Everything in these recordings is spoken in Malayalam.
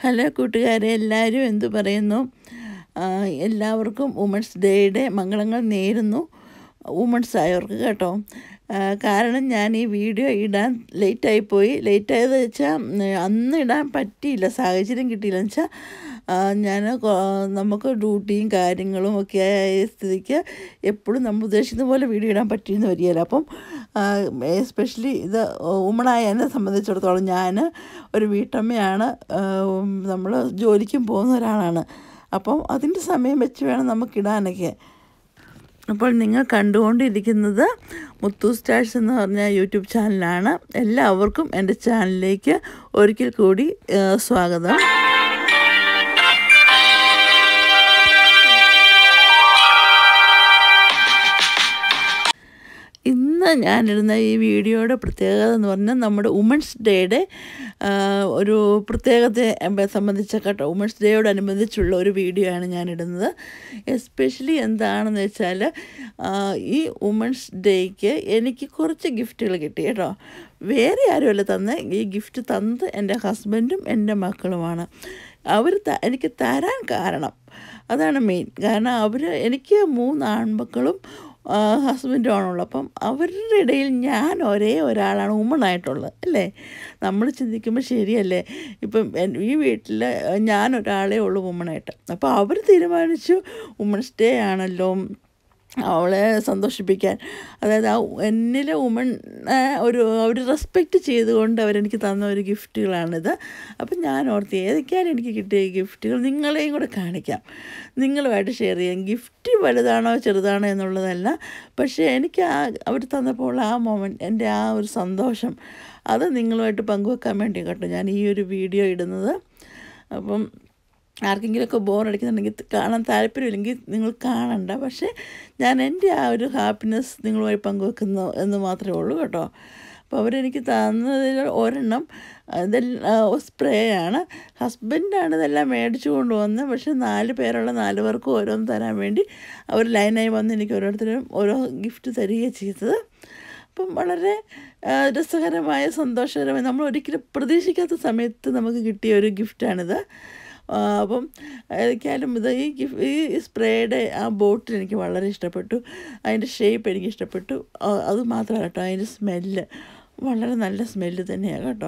ഹലോ കൂട്ടുകാരെ എല്ലാവരും എന്തു പറയുന്നു ആ, എല്ലാവർക്കും വുമൺസ് ഡേയുടെ മംഗളങ്ങൾ നേരുന്നു വുമൺസ് ആയവർക്ക് കേട്ടോ ആ, കാരണം ഞാൻ ഈ വീഡിയോ ഇടാൻ ലേറ്റായിപ്പോയി ലേറ്റായത് വെച്ചാൽ അന്ന് ഇടാൻ പറ്റിയില്ല സാഹചര്യം കിട്ടിയില്ല എന്ന് വെച്ചാൽ ഞാൻ നമുക്ക് ഡ്യൂട്ടിയും കാര്യങ്ങളും ഒക്കെ ആയ സ്ഥിതിക്ക് എപ്പോഴും നമ്മൾ ഉദ്ദേശിക്കുന്ന പോലെ വീഡിയോ ഇടാൻ പറ്റിയെന്ന് വരികയില്ല അപ്പം എസ്പെഷ്യലി ഇത് വുമണായ എന്നെ സംബന്ധിച്ചിടത്തോളം ഞാൻ ഒരു വീട്ടമ്മയാണ് നമ്മൾ ജോലിക്കും പോകുന്ന ഒരാളാണ് അപ്പം അതിൻ്റെ സമയം വെച്ച് വേണം നമുക്കിടാനൊക്കെ അപ്പോൾ നിങ്ങൾ കണ്ടുകൊണ്ടിരിക്കുന്നത് മുത്തു സ്റ്റാർസ് എന്ന് പറഞ്ഞ യൂട്യൂബ് ചാനലാണ് എല്ലാവർക്കും എൻ്റെ ചാനലിലേക്ക് ഒരിക്കൽ കൂടി ആ, സ്വാഗതം ഇന്ന് ഞാനിടുന്ന ഈ വീഡിയോയുടെ പ്രത്യേകത എന്ന് പറഞ്ഞാൽ നമ്മുടെ വുമൻസ് ഡേയുടെ ഒരു പ്രത്യേകതയെ അഹ് സംബന്ധിച്ച കേട്ടോ വുമൻസ് ഡേയോടനുബന്ധിച്ചുള്ള ഒരു വീഡിയോ ആണ് ഞാനിടുന്നത് എസ്പെഷ്യലി എന്താണെന്ന് വെച്ചാൽ ആ, ഈ വുമൻസ് ഡേക്ക് എനിക്ക് കുറച്ച് ഗിഫ്റ്റുകൾ കിട്ടി കേട്ടോ വേറെ ആരുമല്ല തന്ന ഈ ഗിഫ്റ്റ് തന്നത് എൻ്റെ ഹസ്ബൻഡും എൻ്റെ മക്കളുമാണ് അവർ ത എനിക്ക് തരാൻ കാരണം അതാണ് മെയിൻ കാരണം അവർ എനിക്ക് മൂന്ന് ആൺമക്കളും ഹസ്ബൻഡും ആണുള്ളത് അപ്പം അവരുടെ ഇടയിൽ ഞാൻ ഒരേ ഒരാളാണ് വുമണായിട്ടുള്ളത് അല്ലേ നമ്മൾ ചിന്തിക്കുമ്പോൾ ശരിയല്ലേ ഇപ്പം എൻ- ഈ വീട്ടിൽ ഞാൻ ഒരാളേ ഉള്ളൂ വുമണായിട്ട് അപ്പോൾ അവർ തീരുമാനിച്ചു വുമൺസ് ഡേ ആണല്ലോ അവളെ സന്തോഷിപ്പിക്കാൻ അതായത് ആ എന്നിലെ വുമൺ ഒരു അവർ റെസ്പെക്റ്റ് ചെയ്തുകൊണ്ട് അവരെനിക്ക് തന്ന ഒരു ഗിഫ്റ്റുകളാണിത് അപ്പം ഞാൻ ഓർത്ത് ഏതൊക്കെയാണ് എനിക്ക് കിട്ടിയ ഈ ഗിഫ്റ്റുകൾ നിങ്ങളെയും കൂടെ കാണിക്കാം നിങ്ങളുമായിട്ട് ഷെയർ ചെയ്യാം ഗിഫ്റ്റ് വലുതാണോ ചെറുതാണോ എന്നുള്ളതല്ല പക്ഷേ എനിക്ക് ആ അവർ തന്നപ്പോൾ ആ മൊമെൻറ്റ് എൻ്റെ ആ ഒരു സന്തോഷം അത് നിങ്ങളുമായിട്ട് പങ്കുവെക്കാൻ വേണ്ടി കേട്ടോ ഞാൻ ഈ ഒരു വീഡിയോ ഇടുന്നത് അപ്പം ആർക്കെങ്കിലുമൊക്കെ ബോർ അടിക്കുന്നുണ്ടെങ്കിൽ കാണാൻ താല്പര്യമില്ലെങ്കിൽ നിങ്ങൾ കാണണ്ട പക്ഷേ ഞാൻ എൻ്റെ ആ ഒരു ഹാപ്പിനെസ് നിങ്ങളുമായി പങ്കുവെക്കുന്നു എന്ന് മാത്രമേ ഉള്ളൂ കേട്ടോ അപ്പോൾ അവരെനിക്ക് തന്നതിൽ ഒരെണ്ണം ഇതെല്ലാം സ്പ്രേ ആണ് ഹസ്ബൻഡാണ് ഇതെല്ലാം മേടിച്ചു കൊണ്ടുവന്നത് പക്ഷേ നാല് പേരുള്ള നാല് പേർക്കും ഓരോന്ന് തരാൻ വേണ്ടി അവർ ലൈനായി വന്ന് എനിക്ക് ഓരോരുത്തരും ഓരോ ഗിഫ്റ്റ് തരികയാണ് ചെയ്തത് അപ്പം വളരെ ആ, രസകരമായ സന്തോഷകരമായ നമ്മൾ ഒരിക്കലും പ്രതീക്ഷിക്കാത്ത സമയത്ത് നമുക്ക് കിട്ടിയ ഒരു ഗിഫ്റ്റാണിത് ആ, അപ്പം ഏതൊക്കെയാലും ഇത് ഈ ഗിഫ് ഈ സ്പ്രേയുടെ ആ ബോട്ടിൽ എനിക്ക് വളരെ ഇഷ്ടപ്പെട്ടു അതിൻ്റെ ഷേപ്പ് എനിക്ക് ഇഷ്ടപ്പെട്ടു ആ, അത് മാത്രമല്ല കേട്ടോ അതിൻ്റെ സ്മെല്ല് വളരെ നല്ല സ്മെല്ല് തന്നെയാണ് കേട്ടോ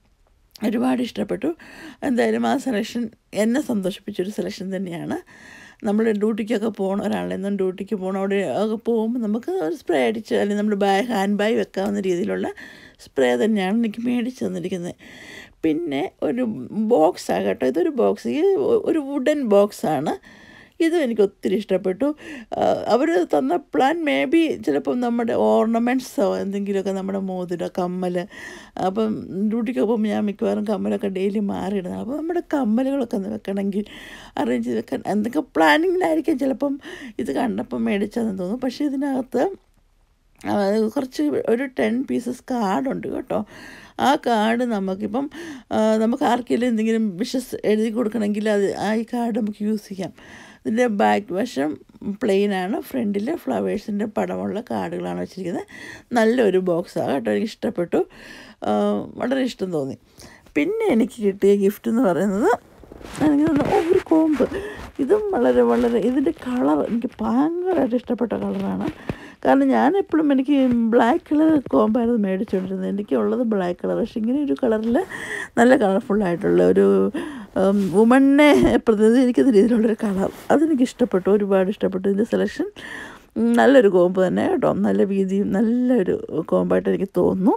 ഒരുപാട് ഇഷ്ടപ്പെട്ടു എന്തായാലും ആ സെലക്ഷൻ എന്നെ സന്തോഷിപ്പിച്ചൊരു സെലക്ഷൻ തന്നെയാണ് നമ്മൾ ഡ്യൂട്ടിക്കൊക്കെ പോകണ ഒരാളെന്നും ഡ്യൂട്ടിക്ക് പോകണം അവിടെ ഒക്കെ പോകുമ്പോൾ നമുക്ക് ഒരു സ്പ്രേ അടിച്ച് അല്ലെങ്കിൽ നമ്മൾ ബാഗ് ഹാൻഡ് ബാഗ് വെക്കാവുന്ന രീതിയിലുള്ള സ്പ്രേ തന്നെയാണ് എനിക്ക് മേടിച്ച് തന്നിരിക്കുന്നത് പിന്നെ ഒരു ബോക്സാണ് കേട്ടോ ഇതൊരു ബോക്സ് ഈ ഒരു വുഡൻ ബോക്സാണ് ഇതും എനിക്ക് ഒത്തിരി ഇഷ്ടപ്പെട്ടു അവർ തന്ന പ്ലാൻ മേ ബി ചിലപ്പം നമ്മുടെ ഓർണമെൻറ്റ്സോ എന്തെങ്കിലുമൊക്കെ നമ്മുടെ മോതിരം കമ്മൽ അപ്പം ഡ്യൂട്ടിക്ക് പോകുമ്പോൾ ഞാൻ മിക്കവാറും കമ്മലൊക്കെ ഡെയിലി മാറിയിടുന്നത് അപ്പോൾ നമ്മുടെ കമ്മലുകളൊക്കെ ഒന്ന് വെക്കണമെങ്കിൽ അറേഞ്ച് ചെയ്ത് വെക്കാൻ എന്തൊക്കെ പ്ലാനിങ്ങിലായിരിക്കും ചിലപ്പം ഇത് കണ്ടപ്പം മേടിച്ചതെന്ന് തോന്നുന്നു പക്ഷേ ഇതിനകത്ത് ആ, കുറച്ച് ഒരു ടെൻ പീസസ് കാർഡുണ്ട് കേട്ടോ ആ കാർഡ് നമുക്കിപ്പം ആ, നമുക്ക് ആർക്കെങ്കിലും എന്തെങ്കിലും വിഷസ് എഴുതി കൊടുക്കണമെങ്കിൽ അത് ആ ഈ കാർഡ് നമുക്ക് യൂസ് ചെയ്യാം ഇതിൻ്റെ ബാക്ക് വശം പ്ലെയിനാണ് ഫ്രണ്ടിൽ ഫ്ലവേഴ്സിൻ്റെ പടമുള്ള കാർഡുകളാണ് വെച്ചിരിക്കുന്നത് നല്ലൊരു ബോക്സാണ് കേട്ടോ എനിക്ക് ഇഷ്ടപ്പെട്ടു ആ, വളരെ ഇഷ്ടം തോന്നി പിന്നെ എനിക്ക് കിട്ടിയ ഗിഫ്റ്റ് എന്ന് പറയുന്നത് എനിക്ക് തോന്നുന്നു ഓ, ഒരു കോമ്പ് ഇതും വളരെ വളരെ ഇതിൻ്റെ കളർ എനിക്ക് ഭയങ്കരമായിട്ട് ഇഷ്ടപ്പെട്ട കളറാണ് കാരണം ഞാൻ എപ്പോഴും എനിക്ക് ബ്ലാക്ക് കളർ കോമ്പായിരുന്നു മേടിച്ചുകൊണ്ടിരുന്നത് എനിക്കുള്ളത് ബ്ലാക്ക് കളർ പക്ഷെ ഇങ്ങനെ ഒരു കളറിൽ നല്ല കളർഫുള്ളായിട്ടുള്ള ഒരു വുമണിനെ പ്രതിനിധീകരിക്കുന്ന രീതിയിലുള്ളൊരു കളർ അതെനിക്ക് ഇഷ്ടപ്പെട്ടു ഒരുപാട് ഇഷ്ടപ്പെട്ടു ഇതിൻ്റെ സെലക്ഷൻ നല്ലൊരു കോമ്പ് തന്നെ കേട്ടോ നല്ല വീതിയും നല്ലൊരു കോമ്പായിട്ട് എനിക്ക് തോന്നുന്നു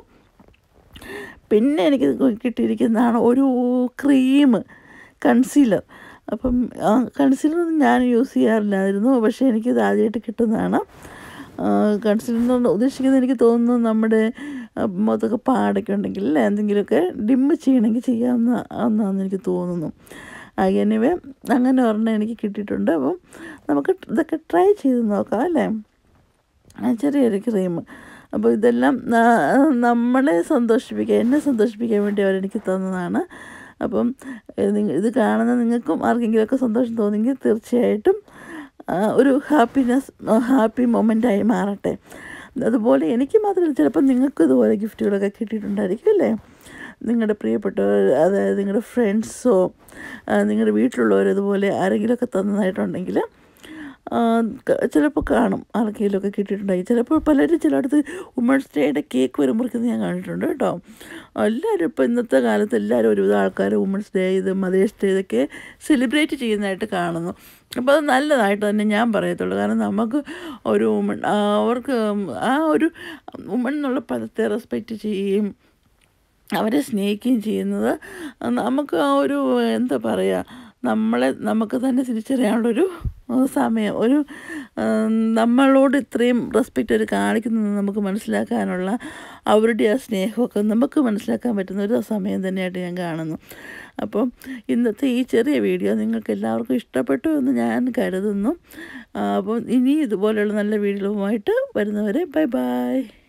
പിന്നെ എനിക്ക് കിട്ടിയിരിക്കുന്നതാണ് ഒരു ക്രീം കൺസീലർ അപ്പം കൺസീലർ ഞാൻ യൂസ് ചെയ്യാറില്ലായിരുന്നു പക്ഷേ എനിക്കിത് ആദ്യമായിട്ട് കിട്ടുന്നതാണ് കൺസീലർ എന്ന് ഉദ്ദേശിക്കുന്നത് എനിക്ക് തോന്നുന്നു നമ്മുടെ ആ, മുഖത്തൊക്കെ പാടൊക്കെ ഉണ്ടെങ്കിൽ അല്ലേ എന്തെങ്കിലുമൊക്കെ ഡിമ്മ് ചെയ്യണമെങ്കിൽ ചെയ്യാവുന്ന ഒന്നാണെന്ന് എനിക്ക് തോന്നുന്നു എനിവേ അങ്ങനെ ഒരെണ്ണം എനിക്ക് കിട്ടിയിട്ടുണ്ട് അപ്പം നമുക്ക് ഇതൊക്കെ ട്രൈ ചെയ്ത് നോക്കാം അല്ലേ ആ ചെറിയൊരു ക്രീം അപ്പോൾ ഇതെല്ലാം ആ, നമ്മളെ സന്തോഷിപ്പിക്കാൻ എന്നെ സന്തോഷിപ്പിക്കാൻ വേണ്ടി അവരെനിക്ക് തന്നതാണ് അപ്പം ഇത് നിങ്ങ- ഇത് കാണുന്ന നിങ്ങൾക്കും ആർക്കെങ്കിലുമൊക്കെ സന്തോഷം തോന്നിയെങ്കിൽ തീർച്ചയായിട്ടും ആ, ഒരു ഹാപ്പിനെസ് ഹാപ്പി മൊമെൻ്റായി മാറട്ടെ അതുപോലെ എനിക്ക് മാത്രമല്ല ചിലപ്പോൾ നിങ്ങൾക്കും ഇതുപോലെ ഗിഫ്റ്റുകളൊക്കെ കിട്ടിയിട്ടുണ്ടായിരിക്കും അല്ലേ നിങ്ങളുടെ പ്രിയപ്പെട്ടവർ അതായത് നിങ്ങളുടെ ഫ്രണ്ട്സോ നിങ്ങളുടെ വീട്ടിലുള്ളവർ ഇതുപോലെ ആരെങ്കിലുമൊക്കെ തന്നതായിട്ടുണ്ടെങ്കിൽ ചിലപ്പോൾ കാണും ആർക്കെങ്കിലുമൊക്കെ കിട്ടിയിട്ടുണ്ടായി ചിലപ്പോൾ പലരും ചിലയിടത്ത് വുമൺസ് ഡേയുടെ കേക്ക് വരെ മുറിക്കുന്നത് ഞാൻ കണ്ടിട്ടുണ്ട് കേട്ടോ എല്ലാവരും ഇപ്പോൾ ഇന്നത്തെ കാലത്ത് എല്ലാവരും ഒരുവിധം ആൾക്കാർ വുമൺസ് ഡേ ഇത് മദേഴ്സ് ഡേ ഇതൊക്കെ സെലിബ്രേറ്റ് ചെയ്യുന്നതായിട്ട് കാണുന്നു അപ്പോൾ അത് നല്ലതായിട്ട് തന്നെ ഞാൻ പറയത്തുള്ളൂ കാരണം നമുക്ക് ഒരു വുമൺ അവർക്ക് ആ ഒരു വുമൺ എന്നുള്ള പദത്തെ റെസ്പെക്റ്റ് ചെയ്യുകയും അവരെ സ്നേഹിക്കുകയും ചെയ്യുന്നത് നമുക്ക് ആ ഒരു എന്താ പറയുക നമ്മളെ നമുക്ക് തന്നെ തിരിച്ചറിയാനുള്ളൊരു സമയം ഒരു നമ്മളോട് ഇത്രയും റെസ്പെക്റ്റ് അവർ കാണിക്കുന്നത് നമുക്ക് മനസ്സിലാക്കാനുള്ള അവരുടെ ആ സ്നേഹമൊക്കെ നമുക്ക് മനസ്സിലാക്കാൻ പറ്റുന്ന ഒരു സമയം തന്നെയായിട്ട് ഞാൻ കാണുന്നു അപ്പം ഇന്നത്തെ ഈ ചെറിയ വീഡിയോ നിങ്ങൾക്ക് എല്ലാവർക്കും ഇഷ്ടപ്പെട്ടു എന്ന് ഞാൻ കരുതുന്നു അപ്പം ഇനി ഇതുപോലെയുള്ള നല്ല വീഡിയോയുമായിട്ട് വരുന്നവരെ ബൈ ബൈ